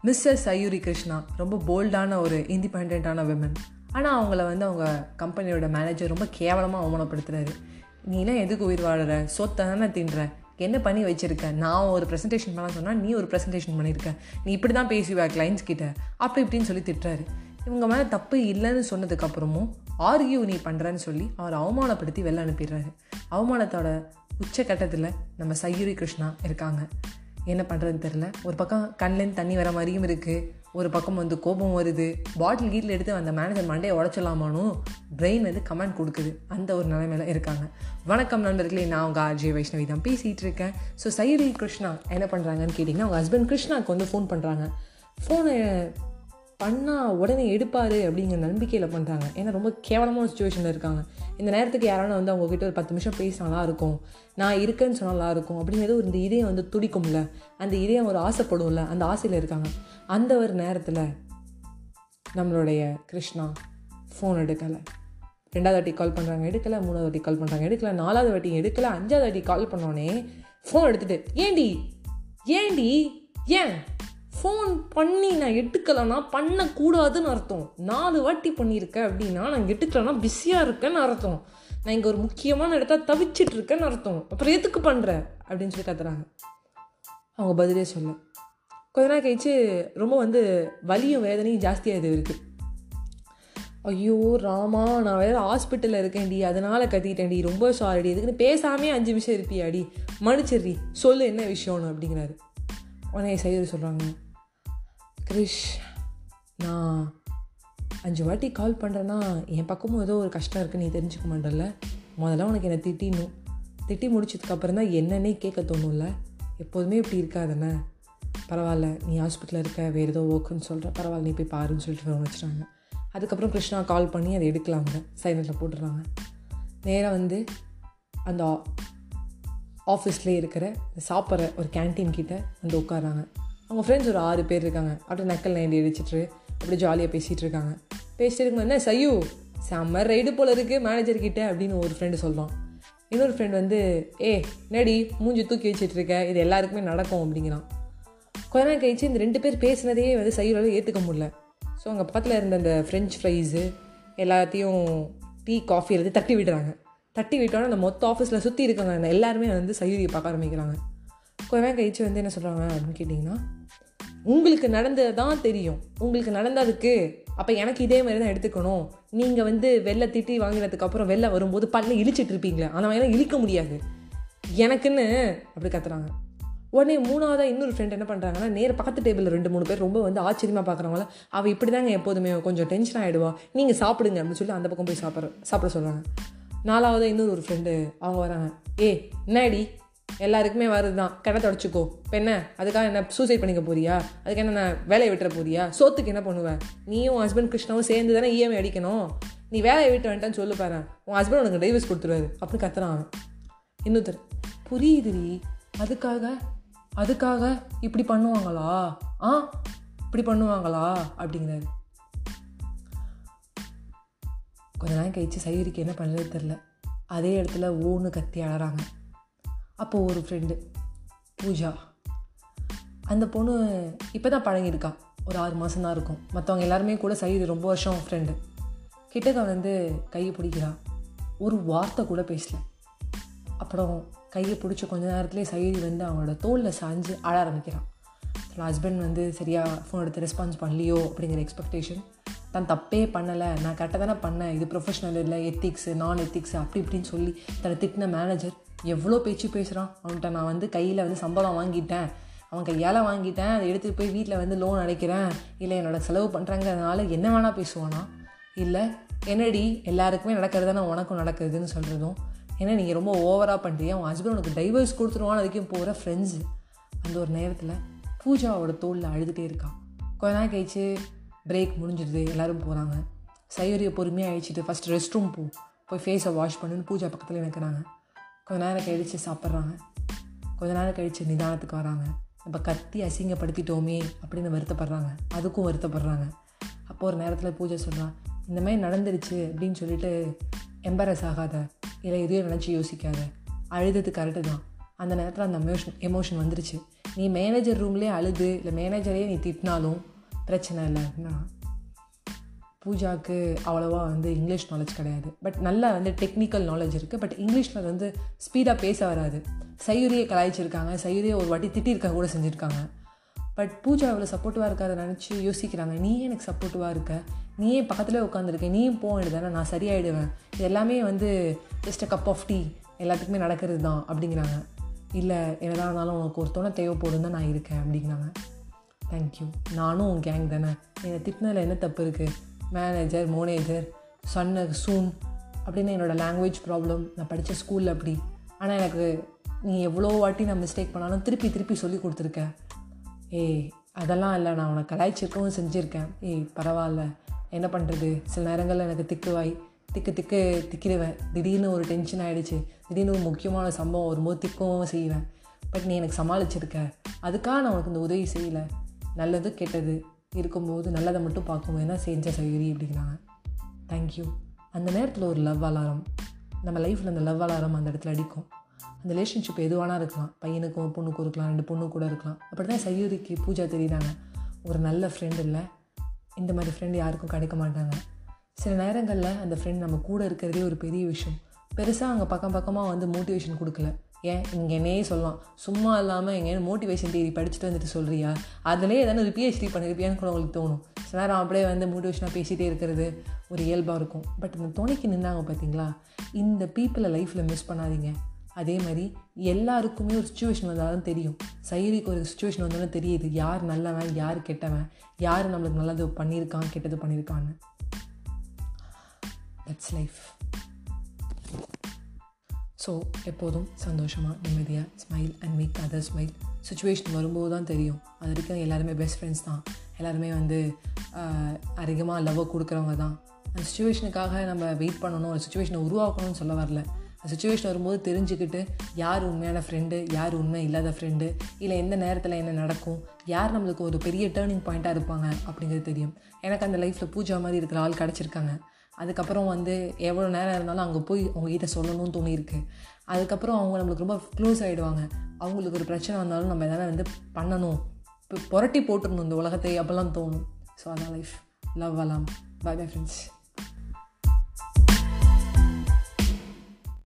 Mrs Sayuri Krishna ரொம்ப போல்டான ஒரு இண்டிபெண்ட்டான women ஆனால் அவங்கள வந்து அவங்க கம்பெனியோட மேனேஜர் ரொம்ப கேவலமாக அவமானப்படுத்துறாரு நீலாம் எதுக்கு உயிர் வாழற சொத்தை தானே தின்ற என்ன பண்ணி வச்சிருக்க நான் ஒரு ப்ரெசன்டேஷன் பண்ண சொன்னால் நீ ஒரு ப்ரெசன்டேஷன் பண்ணியிருக்க நீ இப்படி தான் பேசுவ கிளைண்ட்ஸ் கிட்ட அப்படி இப்படின்னு சொல்லி திட்டுறாரு இவங்க மேலே தப்பு இல்லைன்னு சொன்னதுக்கப்புறமும் ஆர்கியூ நீ பண்ணுறேன்னு சொல்லி அவர் அவமானப்படுத்தி வெளில அனுப்பிடுறாரு அவமானத்தோட உச்சக்கட்டத்தில் நம்ம சயூரி கிருஷ்ணா இருக்காங்க என்ன பண்ணுறதுன்னு தெரில ஒரு பக்கம் கண்லேருந்து தண்ணி வர மாதிரியும் இருக்குது ஒரு பக்கம் வந்து கோபம் வருது பாட்டில் கீட்டில் எடுத்து அந்த மேனேஜர் மண்டையை உடச்சிடலாமானும் பிரெயின் வந்து கமெண்ட் கொடுக்குது அந்த ஒரு நிலைமையில இருக்காங்க வணக்கம் நண்பர்களே நான் உங்கள் ஆர்ஜே வைஷ்ணவி தான் பேசிகிட்டு இருக்கேன் ஸோ சைரி கிருஷ்ணா என்ன பண்ணுறாங்கன்னு கேட்டிங்கன்னா அவங்க ஹஸ்பண்ட் கிருஷ்ணாவுக்கு வந்து ஃபோன் பண்ணுறாங்க ஃபோனை பண்ணால் உடனே எடுப்பார் அப்படிங்கிற நம்பிக்கையில் பண்ணுறாங்க ஏன்னா ரொம்ப கேவலமான சுச்சுவேஷனில் இருக்காங்க இந்த நேரத்துக்கு யாரான வந்து அவங்கக்கிட்ட ஒரு பத்து நிமிஷம் பேசினாலாம் இருக்கும் நான் இருக்கேன்னு சொன்னாலாம் இருக்கும் அப்படிங்கிறது ஒரு இந்த இதயம் வந்து துடிக்கும்ல அந்த இதயம் ஒரு ஆசைப்படும்ல அந்த ஆசையில் இருக்காங்க அந்த ஒரு நேரத்தில் நம்மளுடைய கிருஷ்ணா ஃபோன் எடுக்கலை ரெண்டாவது வாட்டி கால் பண்ணுறாங்க எடுக்கலை மூணாவது வாட்டி கால் பண்ணுறாங்க எடுக்கலை நாலாவது வாட்டி எடுக்கலை அஞ்சாவது வாட்டி கால் பண்ணோடனே ஃபோன் எடுத்துகிட்டு ஏண்டி ஏண்டி ஏன் ஃபோன் பண்ணி நான் எடுக்கலைன்னா பண்ணக்கூடாதுன்னு அர்த்தம் நாலு வாட்டி பண்ணியிருக்கேன் அப்படின்னா நான் எடுக்கலைன்னா பிஸியாக இருக்கேன்னு அர்த்தம் நான் இங்கே ஒரு முக்கியமான இடத்த தவிச்சிட்டு இருக்கேன்னு அர்த்தம் அப்புறம் எதுக்கு பண்ணுற அப்படின்னு சொல்லி கத்துறாங்க அவங்க பதிலே சொல்ல கொஞ்ச நாள் கழிச்சு ரொம்ப வந்து வலியும் வேதனையும் ஜாஸ்தியாக இருக்குது ஐயோ ராமா நான் வேறு ஹாஸ்பிட்டலில் இருக்கேன்டி அதனால் கத்திட்டேன்டி ரொம்ப சாரிடி இதுக்குன்னு பேசாமே அஞ்சு விஷயம் இருப்பியாடி மன்னிச்சிடுறி சொல்லு என்ன விஷயம்னு அப்படிங்கிறாரு உடனே சைடு சொல்கிறாங்க கிரிஷ் நான் அஞ்சு வாட்டி கால் பண்ணுறேன்னா என் பக்கமும் ஏதோ ஒரு கஷ்டம் இருக்குது நீ தெரிஞ்சுக்க மாட்டல முதல்ல உனக்கு என்னை திட்டினும் திட்டி முடிச்சதுக்கப்புறம் தான் என்னன்னே கேட்க தோணும்ல எப்போதுமே இப்படி இருக்காதுண்ணே பரவாயில்ல நீ ஹாஸ்பிட்டலில் இருக்க வேறு ஏதோ ஒர்க்குன்னு சொல்கிற பரவாயில்ல நீ போய் பாருன்னு சொல்லிட்டு ஃபோன் வச்சுட்டாங்க அதுக்கப்புறம் கிருஷ்ணா கால் பண்ணி அதை எடுக்கலாங்க சைலண்டில் போட்டுடுறாங்க நேராக வந்து அந்த ஆஃபீஸ்லேயே இருக்கிற சாப்பிட்ற ஒரு கேன்டீன் கிட்ட வந்து உட்காராங்க அவங்க ஃப்ரெண்ட்ஸ் ஒரு ஆறு பேர் இருக்காங்க அப்படியே நக்கல் நைண்டி அடிச்சிட்டு அப்படியே ஜாலியாக பேசிகிட்டு இருக்காங்க பேசிட்டு இருக்கும்போது என்ன சையு செம்ம ரைடு போல இருக்குது மேனேஜர் கிட்ட அப்படின்னு ஒரு ஃப்ரெண்டு சொல்கிறான் இன்னொரு ஃப்ரெண்ட் வந்து ஏ நேடி மூஞ்சி தூக்கி வச்சிட்டு இருக்க இது எல்லாருக்குமே நடக்கும் அப்படிங்கிறான் கொஞ்ச நேரம் கழிச்சு இந்த ரெண்டு பேர் பேசினதையே வந்து சையோட ஏற்றுக்க முடியல ஸோ அங்கே பக்கத்தில் இருந்த அந்த ஃப்ரெஞ்ச் ஃப்ரைஸு எல்லாத்தையும் டீ காஃபி எல்லாத்தையும் தட்டி விடுறாங்க தட்டி விட்டோன்னே அந்த மொத்த ஆஃபீஸில் சுற்றி இருக்காங்க அந்த எல்லாருமே வந்து சையூரியை பார்க்க ஆரம்பிக்கிறாங்க கொஞ்ச நேரம் கழிச்சு வந்து என்ன சொல்கிறாங்க அப்படின்னு கேட்டிங்கன்னா உங்களுக்கு நடந்தது தான் தெரியும் உங்களுக்கு நடந்ததுக்கு அப்போ எனக்கு இதே மாதிரி தான் எடுத்துக்கணும் நீங்கள் வந்து வெளில திட்டி வாங்கினதுக்கு அப்புறம் வெளில வரும்போது பல்ல இழிச்சிட்டு இருப்பீங்களே ஆனால் வேணால் இழிக்க முடியாது எனக்குன்னு அப்படி கத்துறாங்க உடனே மூணாவதாக இன்னொரு ஃப்ரெண்ட் என்ன பண்ணுறாங்கன்னா நேர பக்கத்து டேபிளில் ரெண்டு மூணு பேர் ரொம்ப வந்து ஆச்சரியமாக பார்க்குறவங்கள அவள் இப்படி தாங்க எப்போதுமே கொஞ்சம் டென்ஷன் ஆகிடுவா நீங்கள் சாப்பிடுங்க அப்படின்னு சொல்லி அந்த பக்கம் போய் சாப்பிட்ற சாப்பிட சொல்கிறாங்க நாலாவது இன்னொரு ஒரு ஃப்ரெண்டு அவங்க வராங்க ஏ என்னடி எல்லாருக்குமே வருது தான் கிணத்த உடச்சிக்கோ இப்போ என்ன அதுக்காக என்ன சூசைட் பண்ணிக்க போறியா அதுக்கு என்ன நான் வேலையை விட்டுற போறியா சோத்துக்கு என்ன பண்ணுவேன் நீயும் ஹஸ்பண்ட் கிருஷ்ணாவும் சேர்ந்து தானே இஎம்ஐ அடிக்கணும் நீ வேலையை விட்டு வந்துட்டான்னு சொல்லு பாரு உன் ஹஸ்பண்ட் உனக்கு டைவர்ஸ் கொடுத்துருவாரு அப்படின்னு கத்துறான் அவன் இன்னொருத்தர் புரியுதுடி அதுக்காக அதுக்காக இப்படி பண்ணுவாங்களா ஆ இப்படி பண்ணுவாங்களா அப்படிங்கிறாரு கொஞ்ச நேரம் கழிச்சு சைரிக்கு என்ன பண்ணுறது தெரில அதே இடத்துல ஓன்னு கத்தி அழறாங்க அப்போது ஒரு ஃப்ரெண்டு பூஜா அந்த பொண்ணு இப்போ தான் பழகியிருக்கா ஒரு ஆறு மாதம் தான் இருக்கும் மற்றவங்க எல்லாருமே கூட சைடு ரொம்ப வருஷம் ஃப்ரெண்டு கிட்டக்க வந்து கையை பிடிக்கிறா ஒரு வார்த்தை கூட பேசல அப்புறம் கையை பிடிச்ச கொஞ்ச நேரத்துலேயே சைடி வந்து அவனோட தோளில் சாஞ்சு அழ ஆரம்பிக்கிறான் ஹஸ்பண்ட் வந்து சரியாக ஃபோன் எடுத்து ரெஸ்பான்ஸ் பண்ணலையோ அப்படிங்கிற எக்ஸ்பெக்டேஷன் தான் தப்பே பண்ணலை நான் கரெக்டாக தானே பண்ணேன் இது ப்ரொஃபஷனல் இல்லை எத்திக்ஸு நான் எத்திக்ஸ் அப்படி இப்படின்னு சொல்லி தன்னை திட்டின மேனேஜர் எவ்வளோ பேச்சு பேசுகிறான் அவன்கிட்ட நான் வந்து கையில் வந்து சம்பளம் வாங்கிட்டேன் அவன் கையால் வாங்கிட்டேன் அதை எடுத்துகிட்டு போய் வீட்டில் வந்து லோன் அடைக்கிறேன் இல்லை என்னோட செலவு பண்ணுறங்கிறதுனால என்ன வேணால் பேசுவானா இல்லை என்னடி எல்லாருக்குமே நடக்கிறது தானே உனக்கும் நடக்குதுன்னு சொல்கிறதும் ஏன்னா நீங்கள் ரொம்ப ஓவராக பண்ணுறீங்க அவன் ஹஸ்பண்ட் உனக்கு டைவர்ஸ் கொடுத்துருவான்னு அதுக்கும் போகிற ஃப்ரெண்ட்ஸு அந்த ஒரு நேரத்தில் பூஜாவோட தோளில் அழுதுகிட்டே இருக்கான் கொஞ்ச நாள் கழிச்சு பிரேக் முடிஞ்சிடுது எல்லோரும் போகிறாங்க சைவரியை பொறுமையாக அழிச்சிட்டு ஃபஸ்ட் ரெஸ்ட் ரூம் போ போய் ஃபேஸை வாஷ் பண்ணுன்னு பூஜா பக்கத்தில் நிற்கிறாங்க கொஞ்ச நேரம் கழித்து சாப்பிட்றாங்க கொஞ்ச நேரம் கழித்து நிதானத்துக்கு வராங்க நம்ம கத்தி அசிங்கப்படுத்திட்டோமே அப்படின்னு வருத்தப்படுறாங்க அதுக்கும் வருத்தப்படுறாங்க அப்போ ஒரு நேரத்தில் பூஜை சொல்கிறான் இந்த மாதிரி நடந்துருச்சு அப்படின்னு சொல்லிட்டு எம்பரஸ் ஆகாத இல்லை எதையும் நினச்சி யோசிக்காத அழுதது கரெக்டு தான் அந்த நேரத்தில் அந்த எமோஷன் எமோஷன் வந்துருச்சு நீ மேனேஜர் ரூம்லேயே அழுது இல்லை மேனேஜரே நீ திட்டினாலும் பிரச்சனை இல்லை பூஜாவுக்கு அவ்வளோவா வந்து இங்கிலீஷ் நாலேஜ் கிடையாது பட் நல்லா வந்து டெக்னிக்கல் நாலேஜ் இருக்குது பட் இங்கிலீஷில் வந்து ஸ்பீடாக பேச வராது சையுரியை கலாய்ச்சிருக்காங்க சையுரியை ஒரு வாட்டி திட்டிருக்க கூட செஞ்சுருக்காங்க பட் பூஜா அவ்வளோ சப்போர்ட்டிவாக இருக்காத நினச்சி யோசிக்கிறாங்க நீயே எனக்கு சப்போர்ட்டிவாக இருக்க நீயே பக்கத்தில் உட்காந்துருக்க நீயும் போக வேண்டியதானே நான் சரியாயிடுவேன் இது எல்லாமே வந்து just a cup of tea எல்லாத்துக்குமே நடக்கிறது தான் அப்படிங்கிறாங்க இல்லை என்னதான் இருந்தாலும் உனக்கு ஒரு துணை தேவைப்படும் தான் நான் இருக்கேன் அப்படிங்கிறாங்க தேங்க்யூ நானும் உன் கேங் தானே என்னை திட்டினதில் என்ன தப்பு இருக்குது மேனேஜர் மோனேஜர் சொன்ன சூன் அப்படின்னு என்னோடய லாங்குவேஜ் ப்ராப்ளம் நான் படித்த ஸ்கூலில் அப்படி ஆனால் எனக்கு நீ எவ்வளோ வாட்டி நான் மிஸ்டேக் பண்ணாலும் திருப்பி திருப்பி சொல்லி கொடுத்துருக்க ஏய் அதெல்லாம் இல்லை நான் உனக்கு கலாய்ச்சிருக்கவும் செஞ்சுருக்கேன் ஏய் பரவாயில்ல என்ன பண்ணுறது சில நேரங்களில் எனக்கு திக்குவாய் திக்கு திக்கு திக்கிடுவேன் திடீர்னு ஒரு டென்ஷன் ஆகிடுச்சு திடீர்னு ஒரு முக்கியமான சம்பவம் வரும்போது திக்கவும் செய்வேன் பட் நீ எனக்கு சமாளிச்சிருக்க அதுக்காக நான் உனக்கு இந்த உதவி செய்யலை நல்லது கெட்டது இருக்கும்போது நல்லதை மட்டும் பார்க்கும்போது தான் செஞ்ச சைரி அப்படிங்கிறாங்க தேங்க்யூ அந்த நேரத்தில் ஒரு லவ் அலாரம் நம்ம லைஃப்பில் அந்த லவ் அலாரம் அந்த இடத்துல அடிக்கும் அந்த ரிலேஷன்ஷிப் எதுவானா இருக்கலாம் பையனுக்கும் பொண்ணுக்கும் இருக்கலாம் ரெண்டு பொண்ணு கூட இருக்கலாம் அப்படி தான் சையூரிக்கு பூஜா தெரியுறாங்க ஒரு நல்ல ஃப்ரெண்ட் இல்லை இந்த மாதிரி ஃப்ரெண்ட் யாருக்கும் கிடைக்க மாட்டாங்க சில நேரங்களில் அந்த ஃப்ரெண்ட் நம்ம கூட இருக்கிறதே ஒரு பெரிய விஷயம் பெருசாக அங்கே பக்கம் பக்கமாக வந்து மோட்டிவேஷன் கொடுக்கல ஏன் இங்கே என்னையே சொல்லலாம் சும்மா இல்லாமல் எங்கேயும் மோட்டிவேஷன் தேடி படிச்சுட்டு வந்துட்டு சொல்கிறியா அதிலே எதனா ஒரு பிஹெச்டி பண்ணியிருப்பியான்னு கூட உங்களுக்கு தோணும் சில நேரம் அப்படியே வந்து மோட்டிவேஷனாக பேசிகிட்டே இருக்கிறது ஒரு இயல்பாக இருக்கும் பட் இந்த துணைக்கு நின்னாங்க பார்த்தீங்களா இந்த பீப்புளை லைஃப்பில் மிஸ் பண்ணாதீங்க அதே மாதிரி எல்லாருக்குமே ஒரு சுச்சுவேஷன் வந்தாலும் தெரியும் சைரிக்கு ஒரு சுச்சுவேஷன் வந்தாலும் தெரியுது யார் நல்லவன் யார் கெட்டவன் யார் நம்மளுக்கு நல்லது பண்ணியிருக்கான் கெட்டது பண்ணியிருக்கான்னு தட்ஸ் லைஃப் ஸோ எப்போதும் சந்தோஷமாக நிம்மதியாக smile and make other smile situation வரும்போது தான் தெரியும் அது வரைக்கும் எல்லாருமே பெஸ்ட் ஃப்ரெண்ட்ஸ் தான் எல்லாருமே வந்து அதிகமாக லவ்வை கொடுக்குறவங்க தான் அந்த சுச்சுவேஷனுக்காக நம்ம வெயிட் பண்ணணும் ஒரு சுச்சுவேஷனை உருவாக்கணும்னு சொல்ல வரல அந்த சுச்சுவேஷன் வரும்போது தெரிஞ்சுக்கிட்டு யார் உண்மையான ஃப்ரெண்டு யார் உண்மை இல்லாத ஃப்ரெண்டு இல்லை எந்த நேரத்தில் என்ன நடக்கும் யார் நம்மளுக்கு ஒரு பெரிய டேர்னிங் பாயிண்ட்டாக இருப்பாங்க அப்படிங்கிறது தெரியும் எனக்கு அந்த லைஃப்பில் பூஜா மாதிரி இருக்கிற ஆள் கிடச்சிருக்காங்க அதுக்கப்புறம் வந்து எவ்வளோ நேரம் இருந்தாலும் அங்கே போய் அவங்ககிட்ட சொல்லணும்னு தோணியிருக்கு அதுக்கப்புறம் அவங்க நம்மளுக்கு ரொம்ப க்ளோஸ் ஆகிடுவாங்க அவங்களுக்கு ஒரு பிரச்சனை வந்தாலும் நம்ம எதனா வந்து பண்ணணும் இப்போ புரட்டி போட்டுருணும் இந்த உலகத்தை அப்போல்லாம் தோணும் ஸோ அதான் லைஃப் லவ் அலாம் பை பை ஃப்ரெண்ட்ஸ்